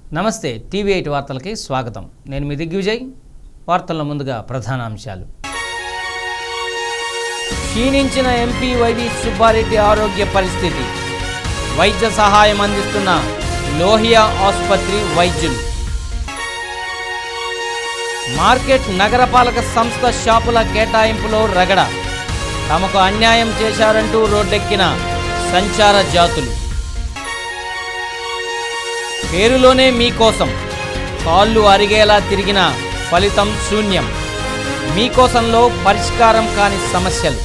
నమస్తే TV eight వార్తలకి స్వాగతం నేను మీ దిగ్విజయ్ వార్తల్లో ముందుగా ప్రధాన అంశాలు క్షీణించిన ఎంపీ వైవి సుబ్బారెడ్డి ఆరోగ్య పరిస్థితి వైద్య సహాయం అందిస్తున్న లోహియా ఆసుపత్రి వైద్యులు మార్కెట్ నగరపాలక సంస్థ షాపుల కేటాయింపులో రగడ తమకు అన్యాయం చేశారంటూ రోడ్డెక్కిన సంచార జాతులు పేరులోనే మీకోసం కాళ్ళు అరిగేలా తిరిగిన ఫలితం శూన్యం మీకోసంలో పరిష్కారం కాని సమస్యలు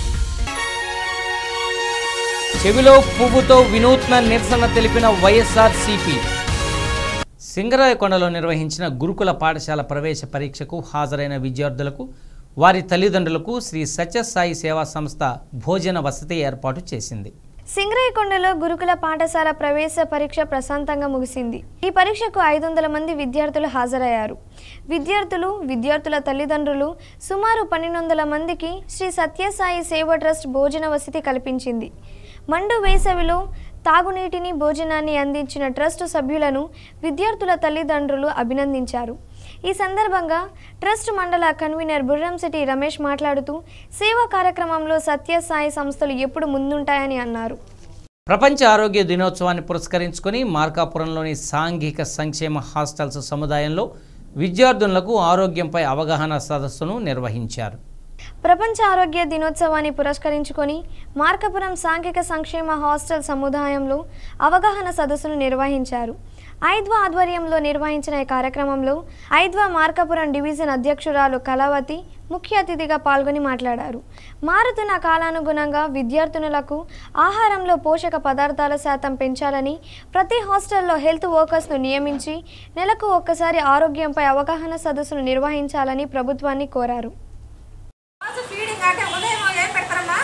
చెవిలో పువ్వుతో వినూత్న నిరసన తెలిపిన వైఎస్ఆర్సీపీ సింగరాయకొండలో నిర్వహించిన గురుకుల పాఠశాల ప్రవేశ పరీక్షకు హాజరైన విద్యార్థులకు వారి తల్లిదండ్రులకు శ్రీ సత్యసాయి సేవా సంస్థ భోజన వసతి ఏర్పాటు చేసింది సింగరాయకొండలో గురుకుల పాఠశాల ప్రవేశ పరీక్ష ప్రశాంతంగా ముగిసింది ఈ పరీక్షకు ఐదు వందల మంది విద్యార్థులు హాజరయ్యారు విద్యార్థులు విద్యార్థుల తల్లిదండ్రులు సుమారు పన్నెండు వందల మందికి శ్రీ సత్యసాయి సేవ ట్రస్ట్ భోజన వసతి కల్పించింది మండు వేసవిలో తాగునీటిని భోజనాన్ని అందించిన ట్రస్ట్ సభ్యులను విద్యార్థుల తల్లిదండ్రులు అభినందించారు ఈ సందర్భంగా ట్రస్ట్ మండల కన్వీనర్ బుర్రంశెట్టి రమేష్ మాట్లాడుతూ సేవా కార్యక్రమంలో సత్యసాయి సంస్థలు ఎప్పుడు ముందుంటాయని అన్నారు ప్రపంచ ఆరోగ్య దినోత్సవాన్ని పురస్కరించుకొని మార్కాపురంలోని సాంఘిక సంక్షేమ హాస్టల్స్ సముదాయంలో విద్యార్థులకు ఆరోగ్యంపై అవగాహన సదస్సును నిర్వహించారు ప్రపంచ ఆరోగ్య దినోత్సవాన్ని పురస్కరించుకొని మార్కపురం సాంఘిక సంక్షేమ హాస్టల్ సముదాయంలో అవగాహన సదస్సును నిర్వహించారు ఐద్వా ఆధ్వర్యంలో నిర్వహించిన ఈ కార్యక్రమంలో ఐద్వా మార్కపురం డివిజన్ అధ్యక్షురాలు కళావతి ముఖ్య అతిథిగా పాల్గొని మాట్లాడారు మారుతున్న కాలానుగుణంగా విద్యార్థినులకు ఆహారంలో పోషక పదార్థాల శాతం పెంచాలని ప్రతి హాస్టల్లో హెల్త్ వర్కర్స్ను నియమించి నెలకు ఒక్కసారి ఆరోగ్యంపై అవగాహన సదస్సును నిర్వహించాలని ప్రభుత్వాన్ని కోరారు రోజు ఫీడింగ్ అంటే ఉదయం ఏం పెడతారమ్మా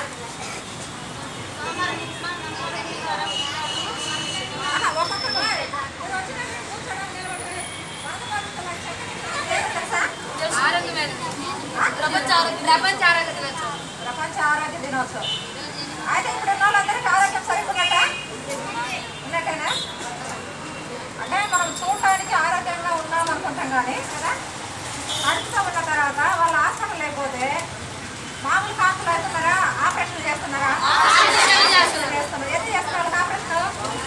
ఆహా, ఒక్కొక్కరు మీరు వచ్చినప్పుడు కూర్చోడం, నిలబడి, వరద పడుతున్న చెట్టు ఏం తెలుసా? ప్రపంచ ఆరోగ్య ప్రపంచ ఆరోగ్య దినోత్సవం ప్రపంచ ఆరోగ్య దినోత్సవం అయితే ఇప్పుడు ఉన్న వాళ్ళందరికీ ఆరోగ్యం సరిపోయినట్ట ఉన్నట్టేనా అంటే మనం చూడటానికి ఆరోగ్యంగా ఉన్నాం అనుకుంటాం కానీ కదా కడుపుతో ఉన్న తర్వాత వాళ్ళ హాస్పిటల్ లేకపోతే మామూలు కాకులు అవుతున్నారా ఆపరేషన్ చేస్తున్నారా చేస్తున్నారు ఎందుకు చేస్తున్నారు వాళ్ళకి ఆపరేషన్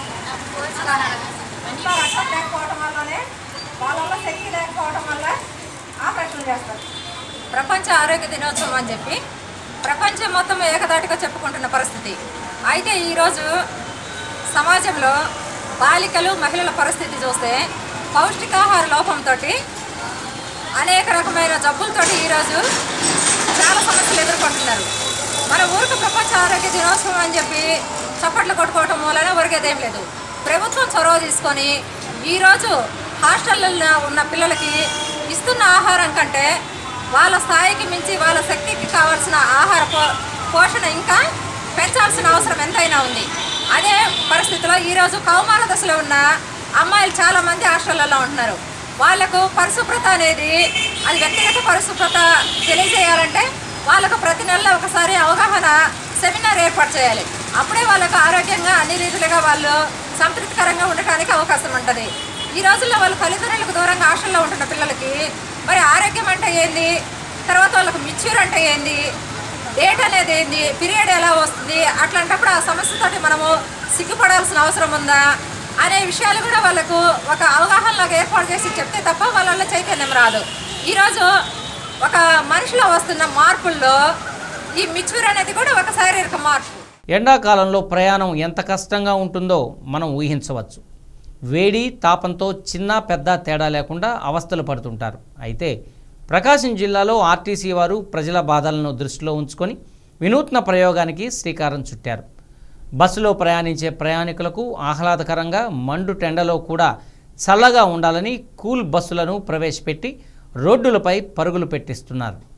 ఇంట్లో రక్తం లేకపోవడం వల్లనే వాళ్ళలో శక్తి లేకపోవడం వల్ల ఆపరేషన్ చేస్తారు ప్రపంచ ఆరోగ్య దినోత్సవం అని చెప్పి ప్రపంచం మొత్తం ఏకదాటిగా చెప్పుకుంటున్న పరిస్థితి అయితే ఈరోజు సమాజంలో బాలికలు మహిళల పరిస్థితి చూస్తే పౌష్టికాహార లోపంతో అనేక రకమైన జబ్బులతోటి ఈరోజు చాలా సమస్యలు ఎదుర్కొంటున్నారు మన ఊరికి ప్రపంచ ఆరోగ్య దినోత్సవం అని చెప్పి చప్పట్లు కొట్టుకోవటం మూలన ఒరిగేదేం లేదు ప్రభుత్వం చొరవ తీసుకొని ఈరోజు హాస్టల్లో ఉన్న పిల్లలకి ఇస్తున్న ఆహారం కంటే వాళ్ళ స్థాయికి మించి వాళ్ళ శక్తికి కావాల్సిన ఆహార పో పోషణ ఇంకా పెంచాల్సిన అవసరం ఎంతైనా ఉంది అదే పరిస్థితిలో ఈరోజు కౌమార దశలో ఉన్న అమ్మాయిలు చాలామంది హాస్టళ్లలో ఉంటున్నారు వాళ్ళకు పరిశుభ్రత అనేది అది వ్యక్తిగత పరిశుభ్రత తెలియజేయాలంటే వాళ్ళకు ప్రతి నెల ఒకసారి అవగాహన సెమినార్ ఏర్పాటు చేయాలి అప్పుడే వాళ్ళకు ఆరోగ్యంగా అన్ని రీతిలుగా వాళ్ళు సంతృప్తికరంగా ఉండటానికి అవకాశం ఉంటుంది ఈ రోజుల్లో వాళ్ళు తల్లిదండ్రులకు దూరంగా హాస్టల్లో ఉంటున్న పిల్లలకి మరి ఆరోగ్యం అంటే ఏంది తర్వాత వాళ్ళకు మిచ్యూర్ అంటే ఏంది డేట్ అనేది ఏంది పీరియడ్ ఎలా వస్తుంది అట్లాంటప్పుడు ఆ సమస్యతోటి మనము సిగ్గుపడాల్సిన అవసరం ఉందా అనే విషయాలు కూడా వాళ్ళకు ఒక అవగాహనలాగా ఏర్పాటు చేసి చెప్తే తప్ప వాళ్ళ చైతన్యం రాదు ఈరోజు ఒక మనిషిలో వస్తున్న మార్పుల్లో ఈ మిచ్యూర్ అనేది కూడా ఒక శారీరక మార్పు ఎండాకాలంలో ప్రయాణం ఎంత కష్టంగా ఉంటుందో మనం ఊహించవచ్చు వేడి తాపంతో చిన్న పెద్ద తేడా లేకుండా అవస్థలు పడుతుంటారు అయితే ప్రకాశం జిల్లాలో ఆర్టీసీ వారు ప్రజల బాధలను దృష్టిలో ఉంచుకొని వినూత్న ప్రయోగానికి శ్రీకారం చుట్టారు బస్సులో ప్రయాణించే ప్రయాణికులకు ఆహ్లాదకరంగా మండు టెండలో కూడా చల్లగా ఉండాలని కూల్ బస్సులను ప్రవేశపెట్టి రోడ్డులపై పరుగులు పెట్టిస్తున్నారు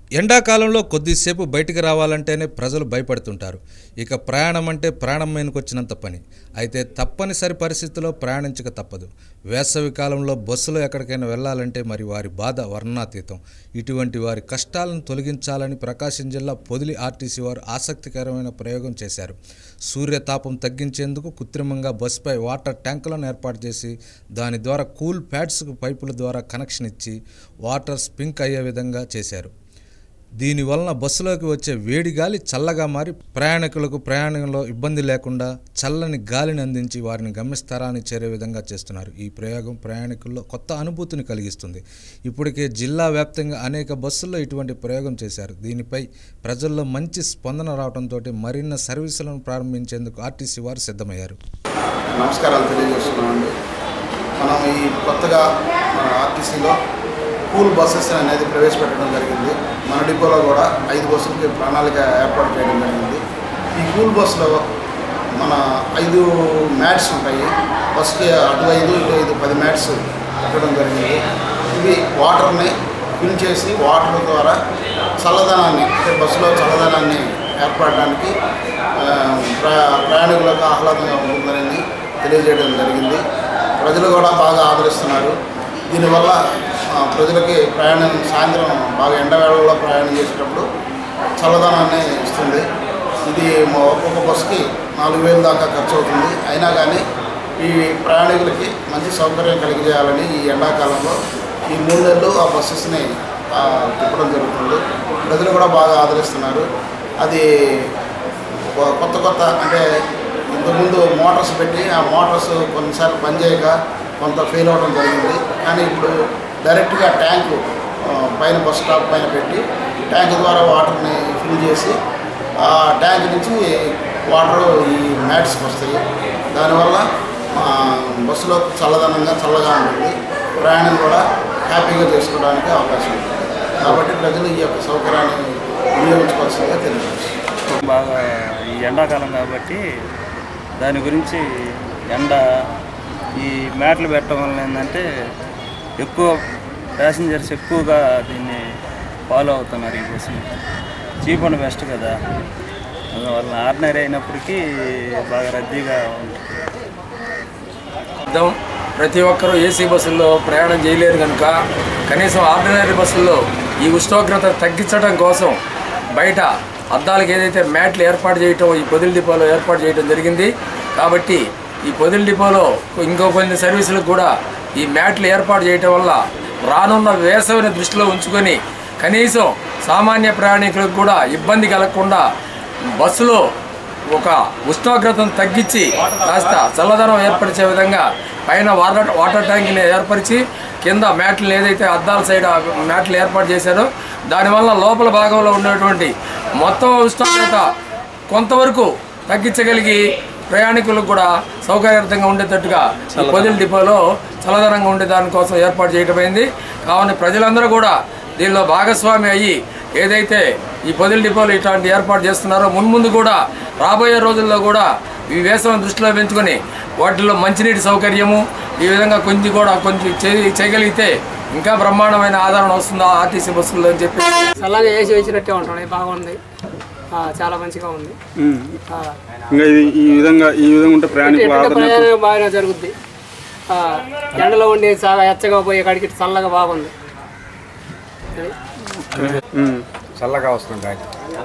ఎండాకాలంలో కొద్దిసేపు బయటికి రావాలంటేనే ప్రజలు భయపడుతుంటారు ఇక ప్రయాణం అంటే ప్రాణం మీదకొచ్చినంత పని అయితే తప్పనిసరి పరిస్థితుల్లో ప్రయాణించక తప్పదు వేసవి కాలంలో బస్సులో ఎక్కడికైనా వెళ్ళాలంటే మరి వారి బాధ వర్ణాతీతం ఇటువంటి వారి కష్టాలను తొలగించాలని ప్రకాశం జిల్లా పొదిలి ఆర్టీసీ వారు ఆసక్తికరమైన ప్రయోగం చేశారు సూర్యతాపం తగ్గించేందుకు కృత్రిమంగా బస్సుపై వాటర్ ట్యాంకులను ఏర్పాటు చేసి దాని ద్వారా కూల్ ప్యాడ్స్కు పైపుల ద్వారా కనెక్షన్ ఇచ్చి వాటర్ స్పింక్ అయ్యే విధంగా చేశారు దీనివలన బస్సులోకి వచ్చే వేడి గాలి చల్లగా మారి ప్రయాణికులకు ప్రయాణంలో ఇబ్బంది లేకుండా చల్లని గాలిని అందించి వారిని గమ్యస్థానాన్ని చేరే విధంగా చేస్తున్నారు ఈ ప్రయోగం ప్రయాణికుల్లో కొత్త అనుభూతిని కలిగిస్తుంది ఇప్పటికే జిల్లా వ్యాప్తంగా అనేక బస్సుల్లో ఇటువంటి ప్రయోగం చేశారు దీనిపై ప్రజల్లో మంచి స్పందన రావడంతో మరిన్న సర్వీసులను ప్రారంభించేందుకు ఆర్టీసీ వారు సిద్ధమయ్యారు నమస్కారాలు తెలియజేస్తున్నామండి మనం ఈ కొత్తగా మన ఆర్టీసీలో కూల్ బస్సెస్ అనేది ప్రవేశపెట్టడం జరిగింది మన డిపోలో కూడా ఐదు బస్సులకి ప్రణాళిక ఏర్పాటు చేయడం జరిగింది ఈ కూల్ బస్సులో మన ఐదు మ్యాట్స్ ఉంటాయి బస్కి అటు ఐదు ఇటు ఐదు పది మ్యాట్స్ పెట్టడం జరిగింది ఇవి వాటర్ని ఫిల్ చేసి వాటర్ ద్వారా చల్లదనాన్ని అంటే బస్సులో చల్లదనాన్ని ఏర్పడడానికి ఆ, ప్ర- ప్రయాణికులకు ఆహ్లాదంగా ఉంటుందని తెలియజేయడం జరిగింది ప్రజలు కూడా బాగా ఆదరిస్తున్నారు దీనివల్ల ఆ, ప్రజలకి ప్రయాణం సాయంత్రం బాగా ఎండవేళల్లో ప్రయాణం చేసేటప్పుడు చల్లదనాన్ని ఇస్తుంది ఇది మా ఒక్కొక్క బస్సుకి నాలుగు వేలు దాకా ఖర్చు అవుతుంది అయినా కానీ ఈ ప్రయాణికులకి మంచి సౌకర్యం కలిగజేయాలని ఈ ఎండాకాలంలో ఈ మూడు నెలలు ఆ బస్సెస్ని ఆ, తిప్పడం జరుగుతుంది ప్రజలు కూడా బాగా ఆదరిస్తున్నారు అది కొ- కొత్త కొత్త అంటే ఇంతకుముందు మోటార్స్ పెట్టి ఆ మోటార్స్ కొన్నిసార్లు పనిచేయక కొంత ఫెయిల్ అవ్వడం జరిగింది కానీ ఇప్పుడు డైరెక్ట్గా ట్యాంకు ఆ, పైన బస్ స్టాప్ పైన పెట్టి ట్యాంక్ ద్వారా వాటర్ని ఫిల్ చేసి ఆ ట్యాంక్ నుంచి వాటర్ ఈ మ్యాట్స్కి వస్తాయి దానివల్ల ఆ, బస్సులో చల్లదనంగా చల్లగా ఉంటుంది ప్రయాణం కూడా హ్యాపీగా చేసుకోవడానికి అవకాశం ఉంటుంది కాబట్టి ప్రజలు ఈ యొక్క సౌకర్యాన్ని వినియోగించుకోవాల్సిందిగా తెలియజేస్తారు బాగా ఈ ఎండాకాలం కాబట్టి దాని గురించి ఎండ ఈ మ్యాట్లు పెట్టడం వల్ల ఏంటంటే ఎక్కువ ప్యాసింజర్స్ ఎక్కువగా దీన్ని ఫాలో అవుతున్నారు ఈ బస్సుని చీప్ అండ్ బెస్ట్ కదా అందువల్ల ఆర్డినరీ అయినప్పటికీ బాగా రద్దీగా ఉంటుంది అర్థం ప్రతి ఒక్కరూ ఏసీ బస్సుల్లో ప్రయాణం చేయలేరు కనుక కనీసం ఆర్డినరీ బస్సుల్లో ఈ ఉష్ణోగ్రత తగ్గించడం కోసం బయట అద్దాలకు ఏదైతే మ్యాట్లు ఏర్పాటు చేయటం ఈ పొదిలి డిపోలో ఏర్పాటు చేయడం జరిగింది కాబట్టి ఈ పొదిలి డిపోలో ఇంకో కొన్ని సర్వీసులకు కూడా ఈ మ్యాట్లు ఏర్పాటు చేయటం వల్ల రానున్న వేసవిని దృష్టిలో ఉంచుకొని కనీసం సామాన్య ప్రయాణికులకు కూడా ఇబ్బంది కలగకుండా బస్సులో ఒక ఉష్ణోగ్రతను తగ్గించి కాస్త చల్లదనం ఏర్పరిచే విధంగా పైన వాటర్ వాటర్ ట్యాంక్ని ఏర్పరిచి కింద మ్యాట్లు ఏదైతే అద్దాల సైడ్ ఆ మ్యాట్లు ఏర్పాటు చేశారో దానివల్ల లోపల భాగంలో ఉన్నటువంటి మొత్తం ఉష్ణోగ్రత కొంతవరకు తగ్గించగలిగి ప్రయాణికులకు కూడా సౌకర్యార్థంగా ఉండేటట్టుగా ఈ పొదిలి డిపోలో చల్లదనంగా ఉండే దానికోసం ఏర్పాటు చేయటమైంది కావున ప్రజలందరూ కూడా దీనిలో భాగస్వామి అయ్యి ఏదైతే ఈ పొదిలి డిపోలు ఇట్లాంటి ఏర్పాటు చేస్తున్నారో మున్ముందు కూడా రాబోయే రోజుల్లో కూడా ఈ వేసవిని దృష్టిలో పెంచుకొని వాటిల్లో మంచినీటి సౌకర్యము ఈ విధంగా కొంచెం కూడా కొంచెం చేయ- చేయగలిగితే ఇంకా బ్రహ్మాండమైన ఆదరణ వస్తుందా ఆర్టీసీ బస్సుల్లో అని చెప్పి చల్లగా వేసి వేసినట్టే ఉంటుంది బాగుంది ఆ, చాలా మంచిగా ఉంది ఆ, ఇంకా ఇది ఈ విధంగా ఈ విధంగా ఉంటే ప్రయాణికుల ఎటువంటి ఆదరణ ప్రయాణం బాగా జరుగుద్ది ఆ, ఎండలో ఉండి చాలా ఎచ్చగా పోయే కాడికి చల్లగా బాగుంది అది. ఉమ్. చల్లగా వస్తుంది గాలి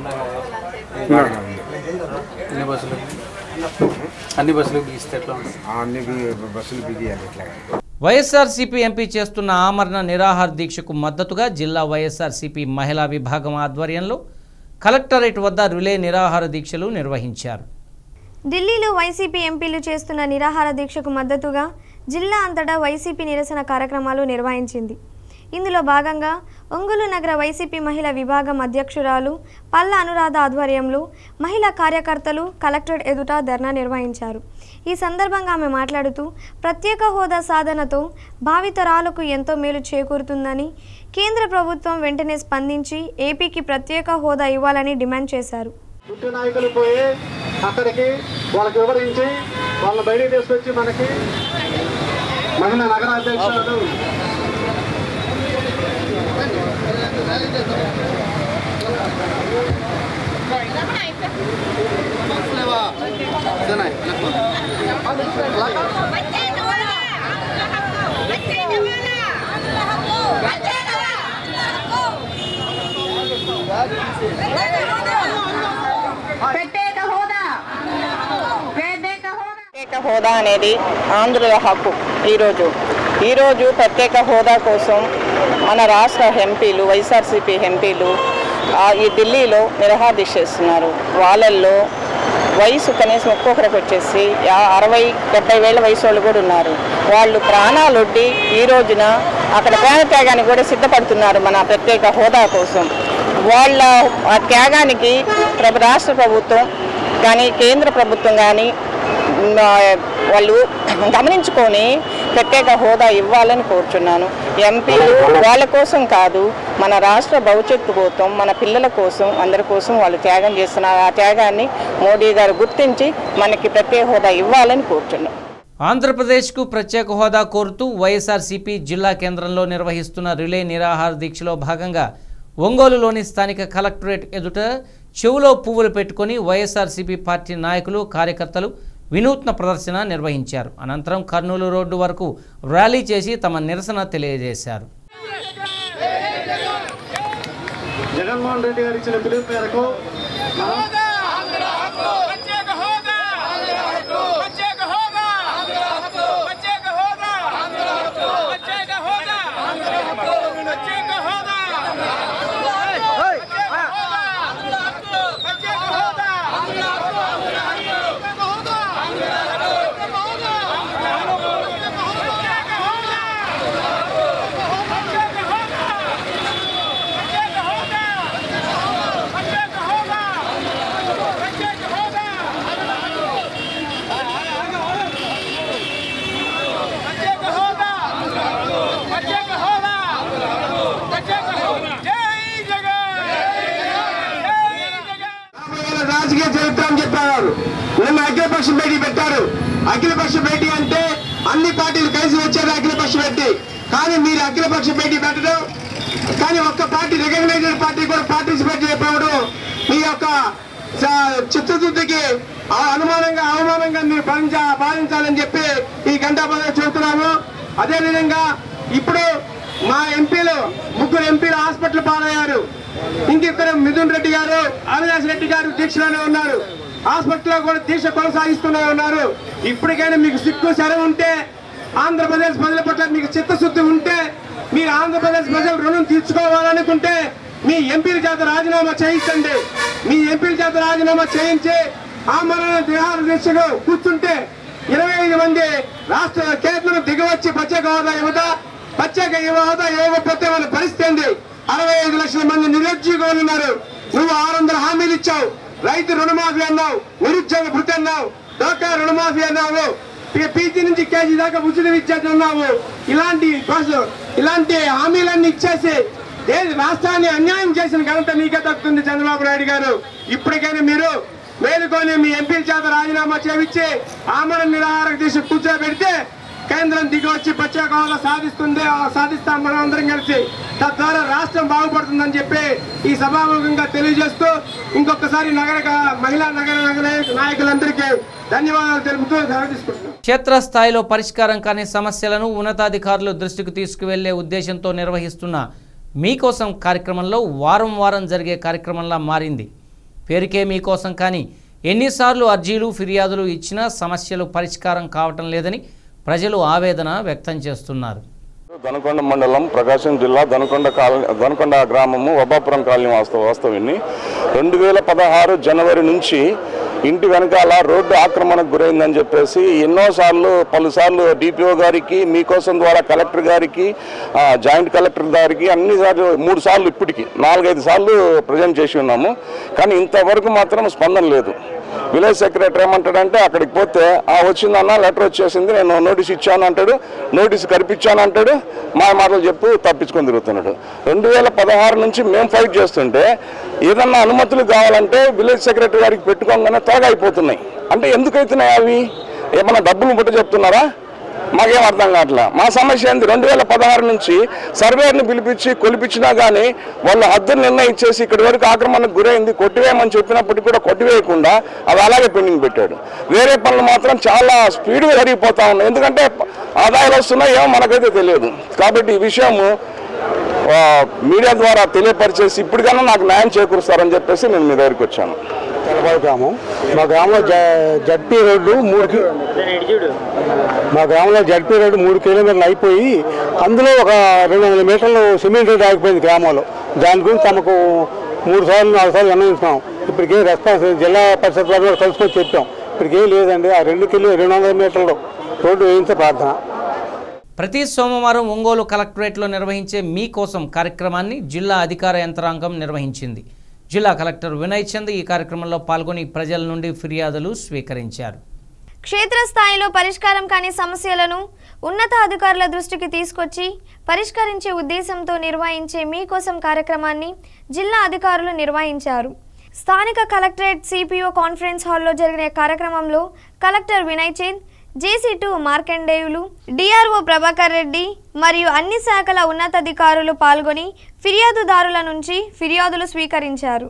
అన్ని బస్సులు అన్ని బస్సులు బిగిస్తే ఎట్లా ఉంటుంది అన్ని బి- బస్సులు బిగియాలి ఇట్లా వైఎస్ఆర్సీపీ ఎంపీ చేస్తున్న ఆమరణ నిరాహార దీక్షకు మద్దతుగా జిల్లా వైఎస్ఆర్సీపీ మహిళా విభాగం ఆధ్వర్యంలో కలెక్టరేట్ వద్ద రిలే నిరాహార దీక్షలు నిర్వహించారు ఢిల్లీలో వైసీపీ ఎంపీలు చేస్తున్న నిరాహార దీక్షకు మద్దతుగా జిల్లా అంతటా వైసీపీ నిరసన కార్యక్రమాలు నిర్వహించింది ఇందులో భాగంగా ఒంగోలు నగర వైసీపీ మహిళా విభాగం అధ్యక్షురాలు పల్ల అనురాధ ఆధ్వర్యంలో మహిళా కార్యకర్తలు కలెక్టరేట్ ఎదుట ధర్నా నిర్వహించారు ఈ సందర్భంగా ఆమె మాట్లాడుతూ ప్రత్యేక హోదా సాధనతో భావితరాలకు ఎంతో మేలు చేకూరుతుందని కేంద్ర ప్రభుత్వం వెంటనే స్పందించి ఏపీకి ప్రత్యేక హోదా ఇవ్వాలని డిమాండ్ చేశారు పుట్టి నాయకులు పోయి అక్కడికి వాళ్ళకి వివరించి వాళ్ళని బయటికి తీసుకొచ్చి మనకి మహిళా నగర అధ్యక్షురాలు ప్రత్యేక హోదా ప్రత్యేక హోదా అనేది ఆంధ్రుల హక్కు ఈరోజు ఈరోజు ప్రత్యేక హోదా కోసం మన రాష్ట్ర ఎంపీలు వైఎస్ఆర్సీపీ ఎంపీలు ఆ, ఈ ఢిల్లీలో నిరహాదీక్ష చేస్తున్నారు వాళ్ళల్లో వయసు కనీసం ఒక్కొక్కరికి వచ్చేసి యా- అరవై డెబ్బై వేల వయసు వాళ్ళు కూడా ఉన్నారు వాళ్ళు ప్రాణాలొడ్డి ఈ రోజున అక్కడ ప్రాణత్యాగానికి కూడా సిద్ధపడుతున్నారు మన ప్రత్యేక హోదా కోసం వాళ్ళ ఆ త్యాగానికి ప్రభు రాష్ట్ర ప్రభుత్వం కానీ కేంద్ర ప్రభుత్వం కానీ మ్, ఆ, వాళ్ళు గమనించుకొని ప్రత్యేక హోదా ఇవ్వాలని కోరుచున్నాను ఎంపీలు వాళ్ళ కోసం కాదు మన రాష్ట్ర భవిష్యత్తు కోసం మన పిల్లల కోసం అందరి కోసం వాళ్ళు త్యాగం చేస్తున్నారు ఆ త్యాగాన్ని మోడీ గారు గుర్తించి మనకి ప్రత్యేక హోదా ఇవ్వాలని కోరుచున్నాం ఆంధ్రప్రదేశ్కు ప్రత్యేక హోదా కోరుతూ వైఎస్ఆర్సీపీ జిల్లా కేంద్రంలో నిర్వహిస్తున్న రిలే నిరాహార దీక్షలో భాగంగా ఒంగోలులోని స్థానిక కలెక్టరేట్ ఎదుట చెవులో పువ్వులు పెట్టుకొని వైఎస్ఆర్సీపీ పార్టీ నాయకులు కార్యకర్తలు వినూత్న ప్రదర్శన నిర్వహించారు అనంతరం కర్నూలు రోడ్డు వరకు ర్యాలీ చేసి తమ నిరసన తెలియజేశారు జగన్మోహన్ రెడ్డి గారు ఇచ్చిన పిలుపు మేరకు రాజకీయ చరిత్ర అని చెప్పారు నిన్న అఖిలపక్ష భేటీ పెట్టారు అఖిలపక్ష భేటీ అంటే అన్ని పార్టీలు కలిసి వచ్చారు అఖిలపక్ష భేటీ కానీ మీరు అఖిలపక్ష భేటీ పెట్టడం కానీ ఒక్క పార్టీ రికగ్నైజ్డ్ పార్టీ కూడా పార్టిసిపేట్ చేయకపోవడం మీ యొక్క స- చిత్తశుద్ధికి ఆ అనుమానంగా అవమానంగా మీరు భావించ భావించాలని చెప్పి ఈ గంటా పదవి చెబుతున్నాము అదేవిధంగా ఇప్పుడు మా ఎంపీలు ముగ్గురు ఎంపీలు హాస్పిటల్ పాలయ్యారు ఇంకిద్దరు మిథున్ రెడ్డి గారు అవినాష్ రెడ్డి గారు దీక్షలోనే ఉన్నారు హాస్పిటల్లో కూడా దీక్ష కొనసాగిస్తూనే ఉన్నారు ఇప్పటికైనా మీకు సిక్కు శరం ఉంటే ఆంధ్రప్రదేశ్ ప్రజల పట్ల మీకు చిత్తశుద్ధి ఉంటే మీరు ఆంధ్రప్రదేశ్ ప్రజలు రుణం తీర్చుకోవాలనుకుంటే మీ ఎంపీల చేత రాజీనామా చేయించండి మీ ఎంపీల చేత రాజీనామా చేయించి ఆమరణ విహార దీక్షకు కూర్చుంటే ఇరవై ఐదు మంది రాష్ట్ర కేంద్రం దిగవచ్చి ప్రత్యేక హోదా యువత ప్రత్యేక హోదా ఇవ్వకపోతే వాళ్ళ పరిస్థితి ఏంది అరవై ఐదు లక్షల మంది నిరుద్యోగులు ఉన్నారు నువ్వు ఆరు వందల హామీలు ఇచ్చావు రైతు రుణమాఫీ అన్నావు నిరుద్యోగ భృతి అన్నావు డోకా రుణమాఫీ అన్నావు ఇక పీజీ నుంచి కేజీ దాకా ఉచిత విద్య అన్నావు ఇలాంటి కోసం ఇలాంటి హామీలన్నీ ఇచ్చేసి దేశ రాష్ట్రాన్ని అన్యాయం చేసిన ఘనత నీకే దక్కుతుంది చంద్రబాబు నాయుడు గారు ఇప్పటికైనా మీరు మేలుకొని మీ ఎంపీల చేత రాజీనామా చేయించి ఆమరణ నిరాహార దీక్ష కూర్చోబెడితే కేంద్రం దిగి వచ్చి ప్రత్యేక హోదా సాధిస్తుంది ఆ సాధిస్తాం మనం అందరం కలిసి తద్వారా రాష్ట్రం బాగుపడుతుందని చెప్పి ఈ సభాముఖంగా తెలియజేస్తూ ఇంకొకసారి నగర మహిళా నగర నగర నాయకులందరికీ ధన్యవాదాలు తెలుపుతూ సెలవు తీసుకుంటున్నాం క్షేత్రస్థాయిలో పరిష్కారం కాని సమస్యలను ఉన్నతాధికారుల దృష్టికి తీసుకువెళ్లే ఉద్దేశంతో నిర్వహిస్తున్న మీకోసం కార్యక్రమంలో వారం వారం జరిగే కార్యక్రమంలా మారింది పేరుకే మీకోసం కానీ ఎన్నిసార్లు అర్జీలు ఫిర్యాదులు ఇచ్చినా సమస్యలు పరిష్కారం కావటం లేదని ప్రజలు ఆవేదన వ్యక్తం చేస్తున్నారు దనకొండ మండలం ప్రకాశం జిల్లా దనకొండ కాలనీ దనకొండ గ్రామము వబాపురం కాలనీ వాస్తవ వాస్తవిని రెండు వేల పదహారు జనవరి నుంచి ఇంటి వెనకాల రోడ్డు ఆక్రమణకు గురైందని చెప్పేసి ఎన్నోసార్లు పలుసార్లు డిపిఓ గారికి మీకోసం ద్వారా కలెక్టర్ గారికి ఆ, జాయింట్ కలెక్టర్ గారికి అన్ని సార్లు మూడు సార్లు ఇప్పటికి నాలుగైదు సార్లు ప్రజెంట్ చేసి ఉన్నాము కానీ ఇంతవరకు మాత్రం స్పందన లేదు విలేజ్ సెక్రటరీ ఏమంటాడంటే అక్కడికి పోతే ఆ వచ్చిందన్న లెటర్ వచ్చేసింది నేను నోటీస్ ఇచ్చాను అంటాడు నోటీస్ కనిపించాను అంటాడు మా మాటలు చెప్పు తప్పించుకొని తిరుగుతున్నాడు రెండు వేల పదహారు నుంచి మేము ఫైట్ చేస్తుంటే ఏదన్నా అనుమతులు కావాలంటే విలేజ్ సెక్రటరీ గారికి పెట్టుకోగానే త్వరగా అయిపోతున్నాయి అంటే ఎందుకు అవుతున్నాయి అవి ఏమన్నా డబ్బులు బట్టి చెప్తున్నారా మాకేం అర్థం కావట్లే మా సమస్య ఏంది రెండు వేల పదహారు నుంచి సర్వేర్ని పిలిపించి కొలిపించినా కానీ వాళ్ళు హద్దును నిర్ణయించేసి ఇక్కడి వరకు ఆక్రమణకు గురైంది కొట్టివేయమని చెప్పినప్పటికీ కూడా కొట్టివేయకుండా అవి అలాగే పెండింగ్ పెట్టాడు వేరే పనులు మాత్రం చాలా స్పీడ్గా జరిగిపోతా ఉన్నాయి ఎందుకంటే ఆదాయాలు వస్తున్నాయో మనకైతే తెలియదు కాబట్టి ఈ విషయము ఆ, మీడియా ద్వారా తెలియపరిచేసి ఇప్పటికన్నా నాకు న్యాయం చేకూరుస్తారని చెప్పేసి నేను మీ దగ్గరికి వచ్చాను తెలపాడు గ్రామం మా గ్రామంలో జ- జడ్పీ రోడ్డు మూడు కి- మా గ్రామంలో జడ్పీ రోడ్డు మూడు కిలోమీటర్లు అయిపోయి అందులో ఒక రెండు వందల మీటర్లు సిమెంట్ రోడ్డు ఆగిపోయింది గ్రామంలో దాని గురించి తమకు మూడు సార్లు నాలుగు సార్లు విన్నవించాం ఇప్పటికే రెస్పాన్స్ జిల్లా పరిషత్ వారు కూడా కలుసుకొని చెప్పాం ఇప్పటికేం లేదండి ఆ రెండు కిలో రెండు వందల మీటర్లు రోడ్డు వేయించే ప్రార్థన ప్రతి సోమవారం ఒంగోలు కలెక్టరేట్లో నిర్వహించే మీకోసం కార్యక్రమాన్ని జిల్లా అధికార యంత్రాంగం నిర్వహించింది జిల్లా కలెక్టర్ వినయ్ చంద్ ఈ కార్యక్రమంలో పాల్గొని ప్రజల నుండి ఫిర్యాదులు స్వీకరించారు క్షేత్రస్థాయిలో పరిష్కారం కాని సమస్యలను ఉన్నత అధికారుల దృష్టికి తీసుకొచ్చి పరిష్కరించే ఉద్దేశంతో నిర్వహించే మీకోసం కార్యక్రమాన్ని జిల్లా అధికారులు నిర్వహించారు స్థానిక కలెక్టరేట్ సిపిఓ కాన్ఫరెన్స్ హాల్లో జరిగిన కార్యక్రమంలో collector Vinay Chand JC two Markandeyulu DRO Prabhakar Reddy మరియు అన్ని శాఖల ఉన్నతాధికారులు పాల్గొని ఫిర్యాదుదారుల నుంచి ఫిర్యాదులు స్వీకరించారు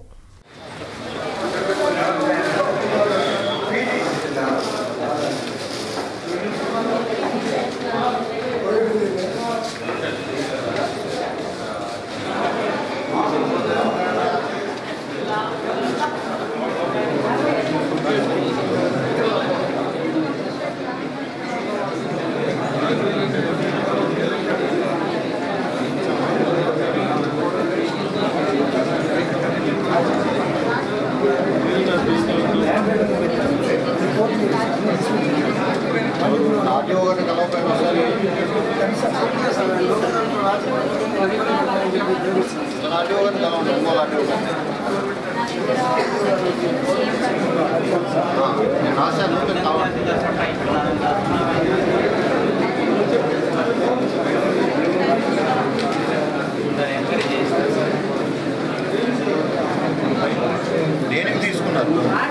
దేనికి తీసుకున్నారు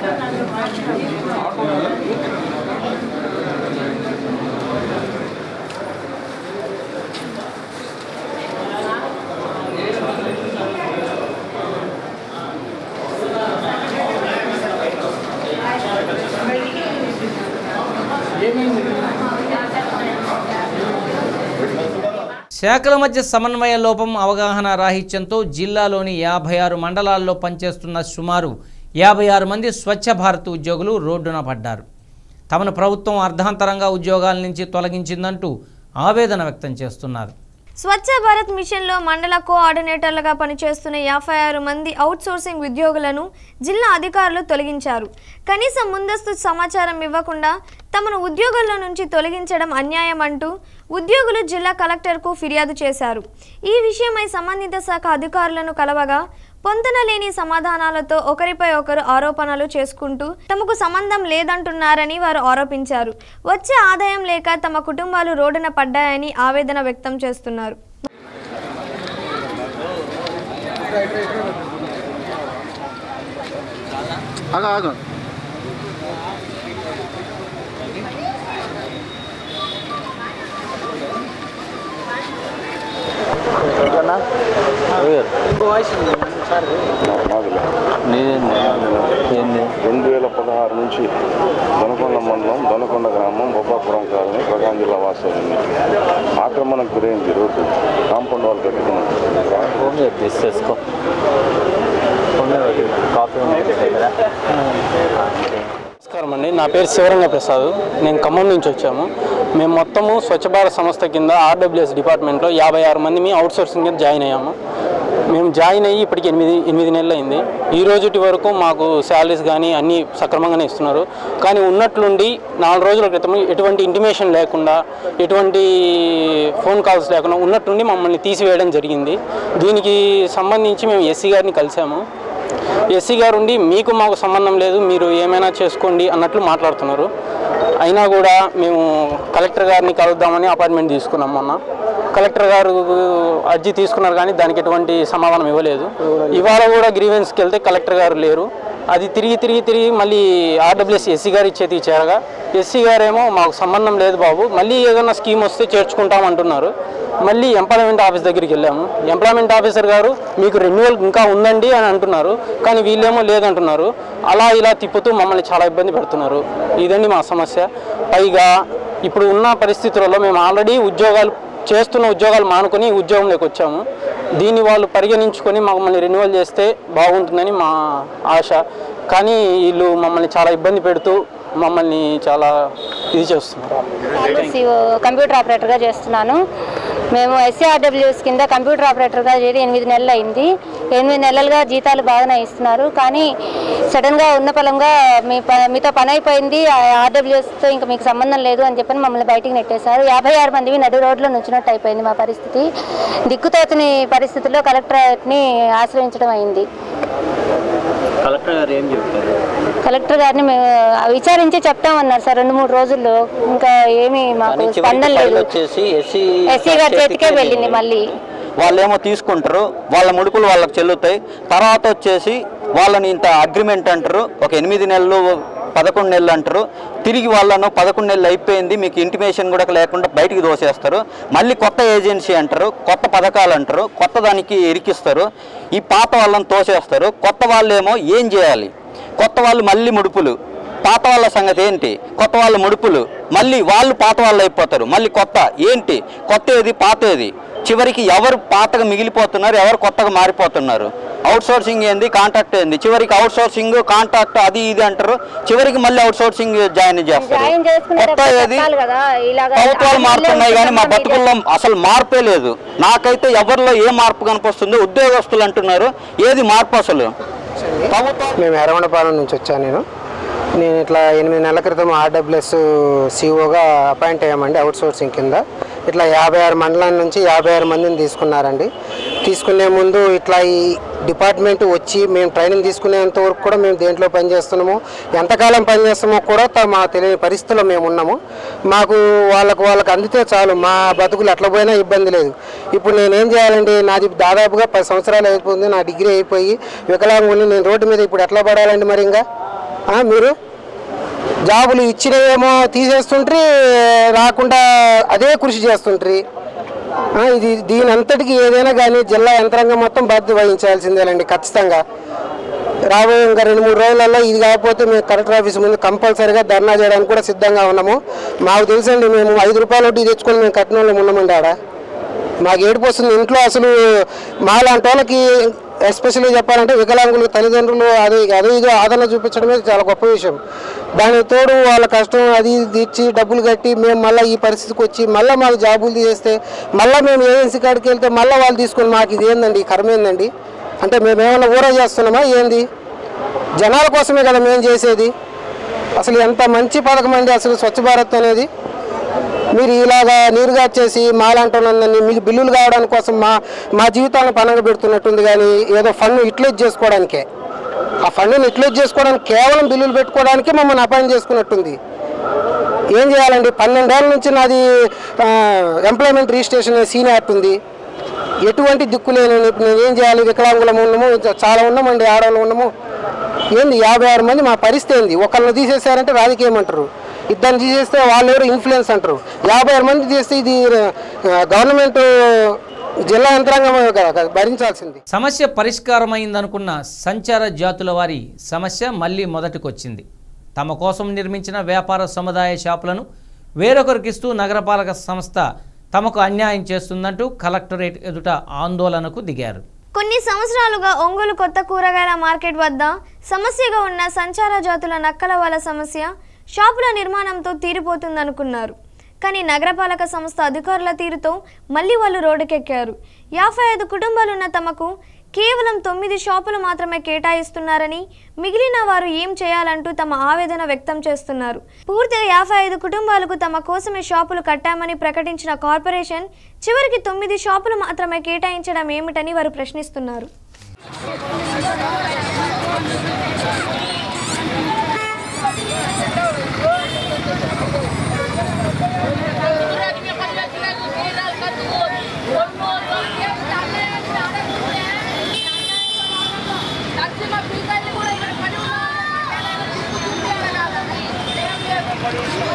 శాఖల మధ్య సమన్వయ లోపం అవగాహన రాహిత్యంతో జిల్లాలోని యాభై ఆరు మండలాల్లో పనిచేస్తున్న సుమారు యాభై ఆరు మంది స్వచ్ఛ భారత్ ఉద్యోగులు రోడ్డున పడ్డారు తమను ప్రభుత్వం అర్ధాంతరంగా ఉద్యోగాల నుంచి తొలగించిందంటూ ఆవేదన వ్యక్తం చేస్తున్నారు స్వచ్ఛ భారత్ మిషన్లో మండల కోఆర్డినేటర్లుగా పనిచేస్తున్న యాభై ఆరు మంది అవుట్సోర్సింగ్ ఉద్యోగులను జిల్లా అధికారులు తొలగించారు కనీసం ముందస్తు సమాచారం ఇవ్వకుండా తమను ఉద్యోగుల నుంచి తొలగించడం అన్యాయం అంటూ ఉద్యోగులు జిల్లా కలెక్టర్కు ఫిర్యాదు చేశారు ఈ విషయమై సంబంధిత శాఖ అధికారులను కలవగా పొంతనలేని సమాధానాలతో ఒకరిపై ఒకరు ఆరోపణలు చేసుకుంటూ తమకు సంబంధం లేదంటున్నారని వారు ఆరోపించారు వచ్చే ఆదాయం లేక తమ కుటుంబాలు రోడ్డున పడ్డాయని ఆవేదన వ్యక్తం చేస్తున్నారు ఆగా ఆగా రెండు వేల పదహారు నుంచి దొనకొండ మండలం దొనకొండ గ్రామం బొబ్బాపురం కాలనీ ప్రకాశం జిల్లా వాస్తవ్యం ఆక్రమణకు గురైంది రోడ్డు కాంపౌండ్ వాళ్ళు కట్టుకున్నాం తీసేసుకో కాఫీ నమస్కారం అండి నా పేరు శివరంగ ప్రసాద్ నేను ఖమ్మం నుంచి వచ్చాము మేము మొత్తము స్వచ్ఛ భారత్ సంస్థ కింద ఆర్డబ్ల్యూఎస్ డిపార్ట్మెంట్లో యాభై ఆరు మంది మీ అవుట్సోర్సింగ్ కింద జాయిన్ అయ్యాము మేము జాయిన్ అయ్యి ఇప్పటికి ఎనిమిది ఎనిమిది నెలలు అయింది ఈ రోజుటి వరకు మాకు శాలరీస్ కానీ అన్నీ సక్రమంగానే ఇస్తున్నారు కానీ ఉన్నట్లుండి నాలుగు రోజుల క్రితం ఎటువంటి ఇంటిమేషన్ లేకుండా ఎటువంటి ఫోన్ కాల్స్ లేకుండా ఉన్నట్టుండి మమ్మల్ని తీసివేయడం జరిగింది దీనికి సంబంధించి మేము ఎస్సీ గారిని కలిసాము ఎస్సీ గారు ఉండి మీకు మాకు సంబంధం లేదు మీరు ఏమైనా చేసుకోండి అన్నట్లు మాట్లాడుతున్నారు అయినా కూడా మేము కలెక్టర్ గారిని కలుద్దామని అపాయింట్మెంట్ తీసుకున్నాం మొన్న కలెక్టర్ గారు అర్జీ తీసుకున్నారు కానీ దానికి ఎటువంటి సమాధానం ఇవ్వలేదు ఇవాళ కూడా గ్రీవెన్స్కి వెళ్తే కలెక్టర్ గారు లేరు అది తిరిగి తిరిగి తిరిగి మళ్ళీ ఆర్డబ్ల్యూఎస్ ఎస్సీ గారి చేతికి చేరగా ఎస్సీ గారేమో మాకు సంబంధం లేదు బాబు మళ్ళీ ఏదైనా స్కీమ్ వస్తే చేర్చుకుంటాం అంటున్నారు మళ్ళీ ఎంప్లాయ్మెంట్ ఆఫీస్ దగ్గరికి వెళ్ళాము ఎంప్లాయ్మెంట్ ఆఫీసర్ గారు మీకు రెన్యువల్ ఇంకా ఉందండి అని అంటున్నారు కానీ వీళ్ళేమో లేదంటున్నారు అలా ఇలా తిప్పుతూ మమ్మల్ని చాలా ఇబ్బంది పెడుతున్నారు ఇదండి మా సమస్య పైగా ఇప్పుడు ఉన్న పరిస్థితులలో మేము ఆల్రెడీ ఉద్యోగాలు చేస్తున్న ఉద్యోగాలు మానుకొని ఈ ఉద్యోగంలోకి వచ్చాము దీన్ని వాళ్ళు పరిగణించుకొని మమ్మల్ని రెన్యువల్ చేస్తే బాగుంటుందని మా ఆశ కానీ వీళ్ళు మమ్మల్ని చాలా ఇబ్బంది పెడుతూ మమ్మల్ని చాలా ఇది చేస్తున్నారు సిఓ కంప్యూటర్ ఆపరేటర్గా చేస్తున్నాను మేము ఎస్సీఆర్డబ్ల్యూఎస్ కింద కంప్యూటర్ ఆపరేటర్గా చేరి ఎనిమిది నెలలు అయింది ఎనిమిది నెలలుగా జీతాలు బాగానే ఇస్తున్నారు కానీ సడన్గా ఉన్న పలంగా మీ ప మీతో పని అయిపోయింది ఆర్డబ్ల్యూఎస్తో ఇంకా మీకు సంబంధం లేదు అని చెప్పని మమ్మల్ని బయటికి నెట్టేశారు యాభై ఆరు మందివి నడి రోడ్లో నుంచినట్టు అయిపోయింది మా పరిస్థితి దిక్కుతోచని పరిస్థితుల్లో కలెక్టరేట్ని ఆశ్రయించడం అయింది కలెక్టర్ గారు ఏం చెప్పారు కలెక్టర్ గారిని మేము విచారించి చెప్తామన్నారు సార్ రెండు మూడు రోజుల్లో ఇంకా ఏమీ మాకు కానీ చివరికి స్పందన ఫైల్ లేదు వచ్చేసి ఎస్సీ ఎస్సీ గారి చేతికే వెళ్ళింది మళ్ళీ వాళ్ళేమో తీసుకుంటారు వాళ్ళ ముడుపులు వాళ్ళకి చెల్లుతాయి తర్వాత వచ్చేసి వాళ్ళని ఇంత అగ్రిమెంట్ అంటారు ఒక ఎనిమిది నెలలు పదకొండు నెలలు అంటారు తిరిగి వాళ్ళను పదకొండు నెలలు అయిపోయింది మీకు ఇంటిమేషన్ కూడా లేకుండా బయటికి దోసేస్తారు మళ్ళీ కొత్త ఏజెన్సీ అంటారు కొత్త పథకాలు అంటారు కొత్త దానికి ఇరికిస్తారు ఈ పాత వాళ్ళని తోసేస్తారు కొత్త వాళ్ళేమో ఏం చేయాలి కొత్త వాళ్ళు మళ్ళీ ముడుపులు పాత వాళ్ళ సంగతి ఏంటి కొత్త వాళ్ళ ముడుపులు మళ్ళీ వాళ్ళు పాత వాళ్ళు అయిపోతారు మళ్ళీ కొత్త ఏంటి కొత్త ఏది పాత ఏది చివరికి ఎవరు పాతగా మిగిలిపోతున్నారు ఎవరు కొత్తగా మారిపోతున్నారు అవుట్ సోర్సింగ్ ఏంది కాంట్రాక్ట్ ఏంది చివరికి అవుట్ సోర్సింగ్ కాంట్రాక్ట్ అది ఇది అంటారు చివరికి మళ్ళీ అవుట్ సోర్సింగ్ జాయిన్ చేస్తారు జాయిన్ కొత్త చేసుకునేటప్పుడు ఏది చెప్పాలి కదా ఇలాగా ప్రభుత్వాలు మారుతున్నాయి కానీ మా బతుకుల్లో అసలు మార్పే లేదు నాకైతే ఎవరిలో ఏ మార్పు కనిపిస్తుందో ఉద్యోగస్తులు అంటున్నారు ఏది మార్పు అసలు మేము ఎర్రగొండపాలెం నుంచి వచ్చాను నేను నేను ఇట్లా ఎనిమిది నెలల క్రితం ఆర్డబ్ల్యూఎస్ సిఓగా అపాయింట్ అయ్యామండి అవుట్ సోర్సింగ్ కింద ఇట్లా యాభై ఆరు మండలాల నుంచి యాభై ఆరు మందిని తీసుకున్నారండి తీసుకునే ముందు ఇట్లా ఈ డిపార్ట్మెంట్ వచ్చి మేము ట్రైనింగ్ తీసుకునేంత వరకు కూడా మేము దేంట్లో పనిచేస్తున్నాము ఎంతకాలం పనిచేస్తామో కూడా త- మా తెలియని పరిస్థితిలో మేము ఉన్నాము మాకు వాళ్ళకు వాళ్ళకి అందితే చాలు మా బతుకులు ఎట్లా పోయినా ఇబ్బంది లేదు ఇప్పుడు నేనేం చేయాలండి నాది దాదాపుగా పది సంవత్సరాలు అయిపోయింది నా డిగ్రీ అయిపోయి వికలాంగుని నేను రోడ్డు మీద ఇప్పుడు ఎట్లా పడాలండి మరి ఇంకా ఆ, మీరు జాబులు ఇచ్చినవేమో తీసేస్తుంటారు రాకుండా అదే కృషి చేస్తుంటారు ఆ, ఇది దీని అంతటికి ఏదైనా కానీ జిల్లా యంత్రాంగం మొత్తం బాధ్యత వహించాల్సిందేనండి ఖచ్చితంగా రాబోయే ఇంకా రెండు మూడు రోజులలో ఇది కాకపోతే మేము కలెక్టర్ ఆఫీస్ ముందు కంపల్సరీగా ధర్నా చేయడానికి కూడా సిద్ధంగా ఉన్నాము మాకు తెలుసండి మేము ఐదు రూపాయలు వడ్డీ తెచ్చుకొని మేము కట్టిన వాళ్ళం ఉన్నామండి ఆడ మాకు ఏడుపు వస్తుంది ఇంట్లో అసలు మాలాంటి వాళ్ళకి ఎస్పెషల్లీ చెప్పాలంటే వికలాంగులు తల్లిదండ్రులు అది అదే ఇది ఆదరణ చూపించడమే చాలా గొప్ప విషయం దానికి తోడు వాళ్ళ కష్టం అది ఇది తీర్చి డబ్బులు కట్టి మేము మళ్ళీ ఈ పరిస్థితికి వచ్చి మళ్ళీ మాకు జాబులు తీసేస్తే మళ్ళీ మేము ఏజెన్సీ కాడికి వెళ్తే మళ్ళీ వాళ్ళు తీసుకొని మాకు ఇది ఏందండి ఈ కర్మ ఏందండి అంటే మేము ఏమైనా ఊర చేస్తున్నామా ఏంది జనాల కోసమే కదా మేము చేసేది అసలు ఎంత మంచి పథకం అండి అసలు స్వచ్ఛ భారత్ అనేది మీరు ఇలాగా నీరుగా చేసి మాలాంటున్నదని మీకు బిల్లులు కావడానికి కోసం మా మా జీవితాలను పనంగా పెడుతున్నట్టుంది కానీ ఏదో ఫండ్ యూటిలైజ్ చేసుకోవడానికే ఆ ఫండ్ని యూటిలైజ్ చేసుకోవడానికి కేవలం బిల్లులు పెట్టుకోవడానికి మమ్మల్ని అపాయింట్ చేసుకున్నట్టుంది ఏం చేయాలండి పన్నెండేళ్ళ నుంచి నాది ఎంప్లాయ్మెంట్ రిజిస్ట్రేషన్ సీన్ యాక్ట్ ఉంది ఎటువంటి దిక్కు లేని ఇప్పుడు నేను ఏం చేయాలి వికలాంగులం ఉన్నాము చాలా ఉన్నామండి ఆడవాళ్ళు ఉన్నాము ఏంది యాభై ఆరు మంది మా పరిస్థితి ఏంది ఒకళ్ళని తీసేసారంటే రాజకీయం అంటారు ఇద్దరిని తీసేస్తే వాళ్ళు ఎవరు ఇన్ఫ్లుయెన్స్ అంటారు యాభై ఆరు మంది తీస్తే ఇది గవర్నమెంట్ జిల్లా యంత్రాంగం కదా భరించాల్సింది సమస్య పరిష్కారమైందనుకున్న సంచార జాతుల వారి సమస్య మళ్ళీ మొదటికొచ్చింది తమ కోసం నిర్మించిన వ్యాపార సముదాయ షాపులను వేరొకరికిస్తూ నగరపాలక సంస్థ తమకు అన్యాయం చేస్తుందంటూ కలెక్టరేట్ ఎదుట ఆందోళనకు దిగారు కొన్ని సంవత్సరాలుగా ఒంగోలు కొత్త కూరగాయల మార్కెట్ వద్ద సమస్యగా ఉన్న సంచార జాతుల నక్కల వాళ్ళ సమస్య షాపుల నిర్మాణంతో తీరిపోతుందనుకున్నారు కానీ నగరపాలక సంస్థ అధికారుల తీరుతో మళ్ళీ వాళ్ళు రోడ్డుకెక్కారు యాభై ఐదు కుటుంబాలున్న తమకు కేవలం తొమ్మిది షాపులు మాత్రమే కేటాయిస్తున్నారని మిగిలిన వారు ఏం చేయాలంటూ తమ ఆవేదన వ్యక్తం చేస్తున్నారు పూర్తిగా యాభై ఐదు కుటుంబాలకు తమ కోసమే షాపులు కట్టామని ప్రకటించిన కార్పొరేషన్ చివరికి తొమ్మిది షాపులు మాత్రమే కేటాయించడం ఏమిటని వారు ప్రశ్నిస్తున్నారు కూడా ఇక్కడ పని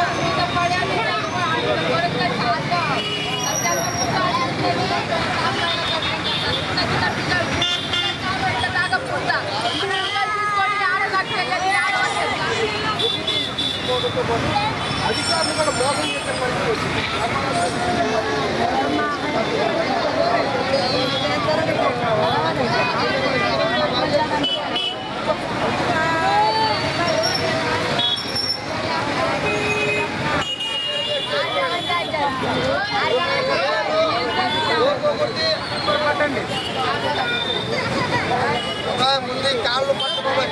అధికారులు కూడా మోసం చేసే పరిస్థితి వచ్చింది ముందు కాళ్ళు పట్టుకోవాలి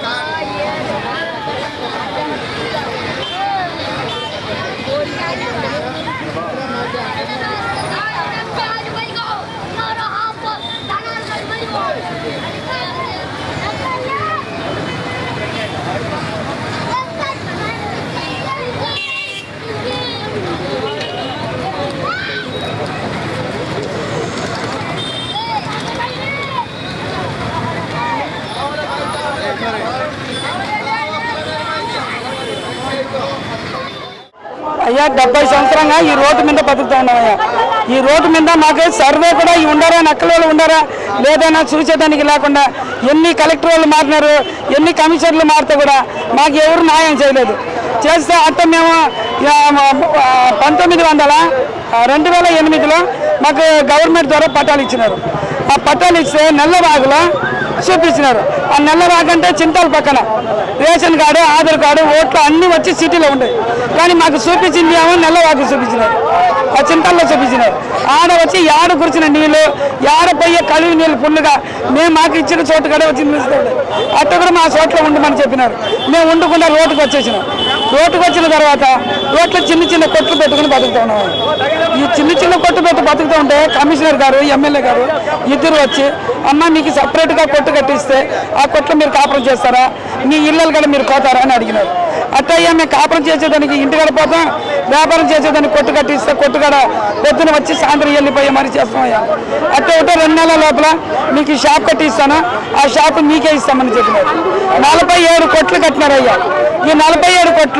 అయ్యా డెబ్బై సంవత్సరంగా ఈ రోడ్డు మీద బతుకుతా ఉన్నామయ్యా ఈ రోడ్డు మీద మాకు సర్వే కూడా ఈ ఉండారా నక్కల వాళ్ళు ఉండారా లేదన్నా చూసేదానికి లేకుండా ఎన్ని కలెక్టర్ వాళ్ళు మారినారు ఎన్ని కమిషనర్లు మారితే కూడా మాకు ఎవరు న్యాయం చేయలేదు చేస్తే అంత మేము ఆ, ఆ, పంతొమ్మిది వందల ఆ, రెండు వేల ఎనిమిదిలో మాకు గవర్నమెంట్ ద్వారా పట్టాలు ఇచ్చినారు ఆ పట్టాలు ఇస్తే నెల్లబాగులో చూపించినారు ఆ నెల్లబాగు అంటే చింతల పక్కన రేషన్ కార్డు ఆధార్ కార్డు ఓట్లు అన్నీ వచ్చి సిటీలో ఉంటాయి కానీ మాకు చూపించింది ఏమో నెల్లవాకు చూపించినారు ఆ చింతల్లో చూపించినారు ఆడ వచ్చి యాడ కురిచిన నీళ్ళు యాడ పోయే కలువి నీళ్ళు ఫుల్గా మేము మాకు ఇచ్చిన చోటు కాడే వచ్చి నిలుస్తాడు అట్ట కూడా మా చోట్ల ఉండమని చెప్పినారు మేము ఉండకుండా రోడ్డుకు వచ్చేసినాం రోడ్డుకు వచ్చిన తర్వాత రోడ్లు చిన్న చిన్న కొట్లు పెట్టుకుని బతుకుతా ఉన్నాం ఈ చిన్న చిన్న కొట్టు పెట్టి బతుకుతూ ఉంటే కమిషనర్ గారు ఎమ్మెల్యే గారు ఇద్దరు వచ్చి అమ్మ మీకు సపరేట్గా కొట్టు కట్టిస్తే ఆ కొట్లు మీరు కాపురం చేస్తారా మీ ఇళ్ళలు కూడా మీరు కోతారా అని అడిగినారు అట్టయ్యా మేము కాపురం చేసేదానికి ఇంటికాడ పోతాం వ్యాపారం చేసేదానికి కొట్టు కట్టిస్తే కొట్టుకాడ పొద్దున వచ్చి సాయంత్రం వెళ్ళిపోయి మరి చేస్తామయ్యా అట్టే ఒకటే రెండు నెలల లోపల మీకు ఈ షాప్ కట్టిస్తాను ఆ షాప్ మీకే ఇస్తామని చెప్పినారు నలభై ఏడు కొట్లు కట్టినారయ్యా ఈ నలభై ఏడు కొట్ల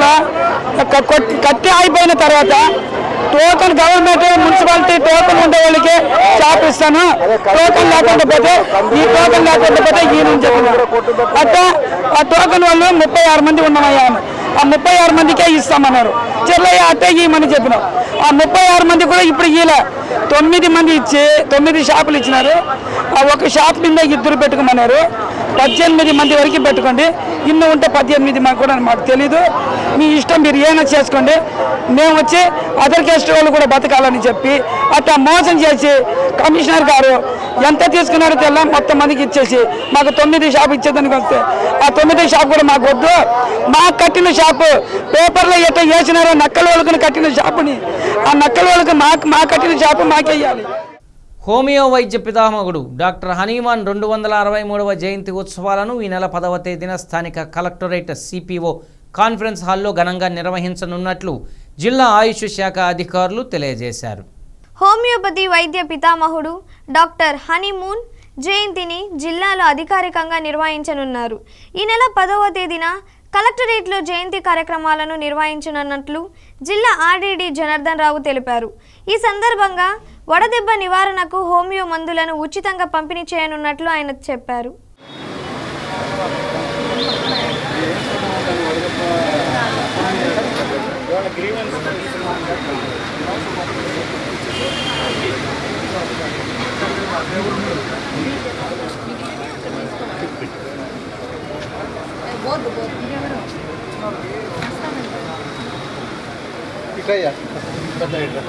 క- కొట్- కట్టి అయిపోయిన తర్వాత టోకెన్ గవర్నమెంట్ మున్సిపాలిటీ టోకెన్ ఉండే వాళ్ళకి షాప్ ఇస్తాను టోకెన్ లేకుండా పోతే ఈ టోకెన్ లేకుండా పోతే ఈయన చెప్పినారు అట్లా ఆ టోకెన్ వాళ్ళు ముప్పై ఆరు మంది ఉన్నామయ్యా అని. ఆ ముప్పై ఆరు మందికే ఇస్తామన్నారు చెల్లయ్య అట్టే ఇవ్వమని చెప్పినాం ఆ ముప్పై ఆరు మంది కూడా ఇప్పుడు ఈలే తొమ్మిది మంది ఇచ్చి తొమ్మిది షాపులు ఇచ్చినారు ఆ ఒక షాప్ మీద ఇద్దరు పెట్టుకోమన్నారు పద్దెనిమిది మంది వరకు పెట్టుకోండి ఇన్ని ఉంటే పద్దెనిమిది మాకు కూడా మాకు తెలీదు మీ ఇష్టం మీరు ఏమైనా చేసుకోండి మేము వచ్చి అదర్ క్యాస్ట్ వాళ్ళు కూడా బతకాలని చెప్పి అట్లా మోసం చేసి కమిషనర్ గారు ఎంత తీసుకున్నారో తెల్ల మొత్తం మందికి ఇచ్చేసి మాకు తొమ్మిది షాప్ ఇచ్చేదానికి వస్తే ఆ తొమ్మిది షాప్ కూడా మాకు వద్దు మాకు కట్టిన షాపు పేపర్లో ఎట్లా వేసినారో నక్కల వాళ్ళకుని కట్టిన షాపుని ఆ నక్కల వాళ్ళకి మాకు మా కట్టిన షాపు మాకేయాలి హోమియో వైద్య పితామహుడు డాక్టర్ హనీమాన్ రెండు వందల అరవై మూడవ జయంతి ఉత్సవాలను ఈ నెల పదవ తేదీన స్థానిక కలెక్టరేట్ సిపిఓ కాన్ఫరెన్స్ హాల్లో ఘనంగా నిర్వహించనున్నట్లు జిల్లా ఆయుష్ శాఖ అధికారులు తెలియజేశారు హోమియోపతి వైద్య పితామహుడు డాక్టర్ హనీమూన్ జయంతిని జిల్లాలో అధికారికంగా నిర్వహించనున్నారు ఈ నెల పదవ తేదీన కలెక్టరేట్లో జయంతి కార్యక్రమాలను నిర్వహించనున్నట్లు జిల్లా ఆర్డీడీ జనార్దన్ రావు తెలిపారు ఈ సందర్భంగా వడదెబ్బ నివారణకు హోమియో మందులను ఉచితంగా పంపిణీ చేయనున్నట్లు ఆయన చెప్పారు ఇట్లయ్యా పెద్ద ఇట్లా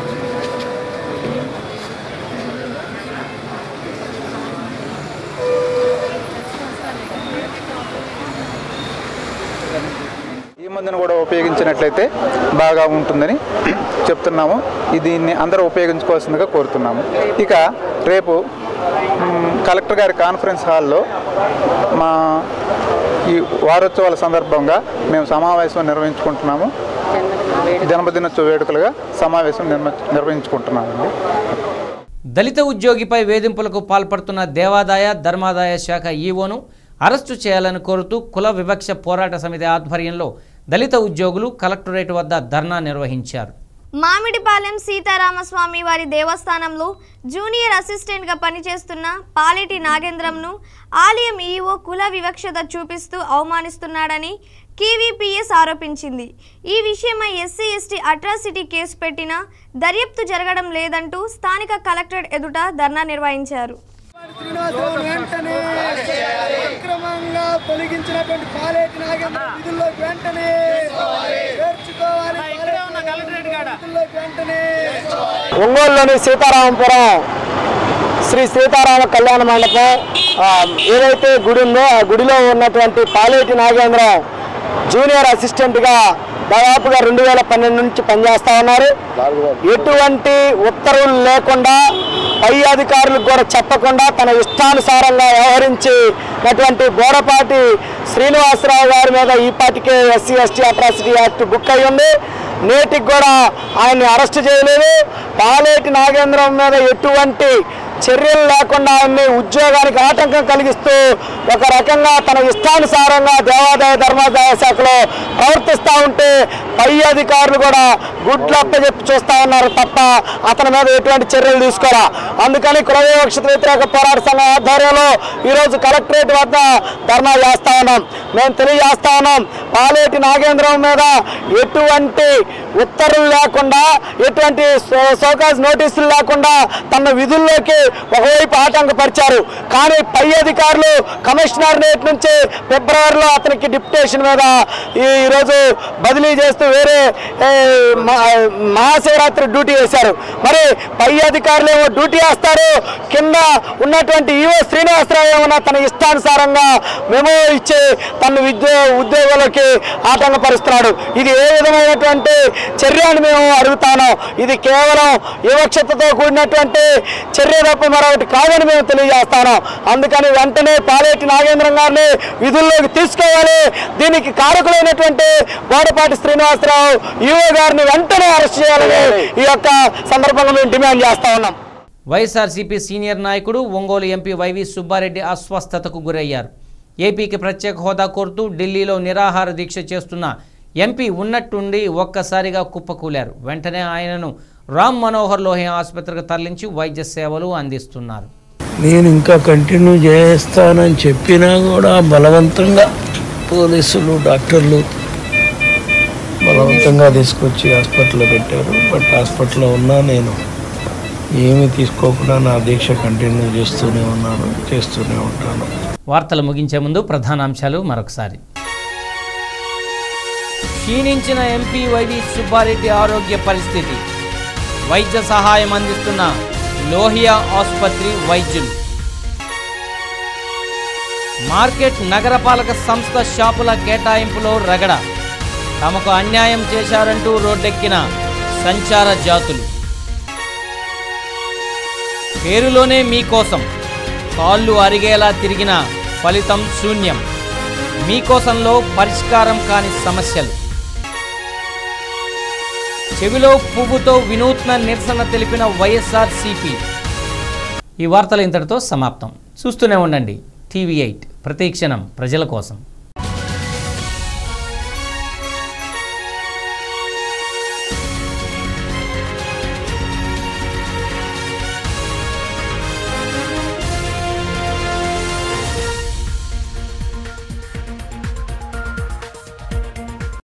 ఈ మందును కూడా ఉపయోగించినట్లయితే బాగా ఉంటుందని చెప్తున్నాము ఈ దీన్ని అందరూ ఉపయోగించుకోవాల్సిందిగా కోరుతున్నాము ఇక రేపు మ్, కలెక్టర్ గారి కాన్ఫరెన్స్ హాల్లో మా ఈ వారోత్సవాల సందర్భంగా మేము సమావేశం నిర్వహించుకుంటున్నాము జన్మదినోత్సవ వేడుకలుగా సమావేశం నిర్మ నిర్వహించుకుంటున్నామండి దళిత ఉద్యోగిపై వేధింపులకు పాల్పడుతున్న దేవాదాయ ధర్మాదాయ శాఖ ఈవోను అరెస్టు చేయాలని కోరుతూ కుల వివక్ష పోరాట సమితి ఆధ్వర్యంలో దళిత ఉద్యోగులు కలెక్టరేట్ వద్ద ధర్నా నిర్వహించారు మామిడిపాలెం సీతారామస్వామి వారి దేవస్థానంలో జూనియర్ అసిస్టెంట్గా పనిచేస్తున్న పాలేటి నాగేంద్రంను ఆలయం ఈఓ కుల వివక్షత చూపిస్తూ అవమానిస్తున్నాడని కేవీపీఎస్ ఆరోపించింది ఈ విషయమై ఎస్సీ ఎస్టీ అట్రాసిటీ కేసు పెట్టినా దర్యాప్తు జరగడం లేదంటూ స్థానిక కలెక్టరేట్ ఎదుట ధర్నా నిర్వహించారు వెంటనే అక్రమంగా తొలగించినటువంటి పాలేటి నాగేంద్ర విధుల్లోకి వెంటనే చేర్చుకోవాలి విధుల్లోకి వెంటనే ఒంగోలులోని సీతారామపురం శ్రీ సీతారామ కళ్యాణ మండపం ఆ, ఏదైతే గుడి ఉందో ఆ గుడిలో ఉన్నటువంటి పాలేటి నాగేంద్రం జూనియర్ అసిస్టెంట్గా దాదాపుగా రెండు వేల పన్నెండు నుంచి పనిచేస్తా ఉన్నారు ఎటువంటి ఉత్తర్వులు లేకుండా పై అధికారులకు కూడా చెప్పకుండా తన ఇష్టానుసారంగా వ్యవహరించినటువంటి బోడపాటి శ్రీనివాసరావు గారి మీద ఈ పాటికే SC ST atrocity act book అయి ఉంది నేటికి కూడా ఆయన్ని అరెస్ట్ చేయలేదు పాలేటి నాగేంద్రం మీద ఎటువంటి చర్యలు లేకుండా ఆయన్ని ఉద్యోగానికి ఆటంకం కలిగిస్తూ ఒక రకంగా తన ఇష్టానుసారంగా దేవాదాయ ధర్మాదాయ శాఖలో ప్రవర్తిస్తూ ఉంటే పై అధికారులు కూడా గుడ్లప్ప చెప్పి చూస్తూ ఉన్నారు తప్ప అతని మీద ఎటువంటి చర్యలు తీసుకోరా అందుకని కుల వివక్షత వ్యతిరేక పోరాట సంఘం ఆధ్వర్యంలో ఈరోజు కలెక్టరేట్ వద్ద ధర్నా చేస్తా ఉన్నాం మేము తెలియజేస్తా ఉన్నాం పాలేటి నాగేంద్రం మీద ఎటువంటి ఉత్తర్వులు లేకుండా ఎటువంటి సోకాజ్ నోటీసులు లేకుండా తన విధుల్లోకి ఒకవైపు ఆటంకపరిచారు కానీ పై అధికారులు కమిషనర్ నేటి నుంచి ఫిబ్రవరిలో అతనికి డిప్యుటేషన్ మీద ఈ ఈరోజు బదిలీ చేస్తూ వేరే ఏ, మా- మహాశివరాత్రి డ్యూటీ వేశారు మరి పై అధికారులు ఏమో డ్యూటీ వేస్తారు కింద ఉన్నటువంటి ఈవో శ్రీనివాసరావు ఏమన్నా తన ఇష్టానుసారంగా మెమో ఇచ్చి తన విద్యో ఉద్యోగాలకి ఆటంకపరుస్తున్నాడు ఇది ఏ విధమైనటువంటి చర్య అని మేము అడుగుతాను ఇది కేవలం వివక్షతతో కూడినటువంటి చర్య తప్ప మరొకటి కాదని మేము తెలియజేస్తాను అందుకని వెంటనే పాలేటి నాగేంద్రం గారిని విధుల్లోకి తీసుకోవాలి దీనికి కారకులైనటువంటి బోడపాటి శ్రీనివాసరావు ఈవో గారిని వెంటనే అరెస్ట్ చేయాలని ఈ యొక్క సందర్భంగా మేము డిమాండ్ చేస్తా ఉన్నాం వైఎస్ఆర్సీపీ సీనియర్ నాయకుడు ఒంగోలు ఎంపీ వైవి సుబ్బారెడ్డి అస్వస్థతకు గురయ్యారు ఏపీకి ప్రత్యేక హోదా కోరుతూ ఢిల్లీలో నిరాహార దీక్ష చేస్తున్న ఎంపీ ఉన్నట్టుండి ఒక్కసారిగా కుప్పకూలారు వెంటనే ఆయనను రామ్ మనోహర్ లోహియా ఆసుపత్రికి తరలించి వైద్య సేవలు అందిస్తున్నారు నేను ఇంకా కంటిన్యూ చేస్తానని చెప్పినా కూడా బలవంతంగా పోలీసులు డాక్టర్లు బలవంతంగా తీసుకొచ్చి హాస్పిటల్లో పెట్టారు బట్ హాస్పిటల్లో ఉన్నా నేను ఏమీ తీసుకోకుండా నా దీక్ష కంటిన్యూ చేస్తూనే ఉన్నాను చేస్తూనే ఉంటాను వార్తలు ముగించే ముందు ప్రధానాంశాలు మరొకసారి క్షీణించిన ఎంపీ వైవి సుబ్బారెడ్డి ఆరోగ్య పరిస్థితి వైద్య సహాయం అందిస్తున్న లోహియా ఆసుపత్రి వైద్యులు మార్కెట్ నగరపాలక సంస్థ షాపుల కేటాయింపులో రగడ తమకు అన్యాయం చేశారంటూ రోడ్డెక్కిన సంచార జాతులు పేరులోనే మీకోసం కాళ్ళు అరిగేలా తిరిగిన ఫలితం శూన్యం మీకోసంలో పరిష్కారం కాని సమస్యలు చెవిలో పువ్వుతో వినూత్న నిరసన తెలిపిన వైఎస్ఆర్ సిపి ఈ వార్తలు ఇంతటితో సమాప్తం చూస్తూనే ఉండండి టీవీ ఎయిట్ ప్రతి క్షణం ప్రజల కోసం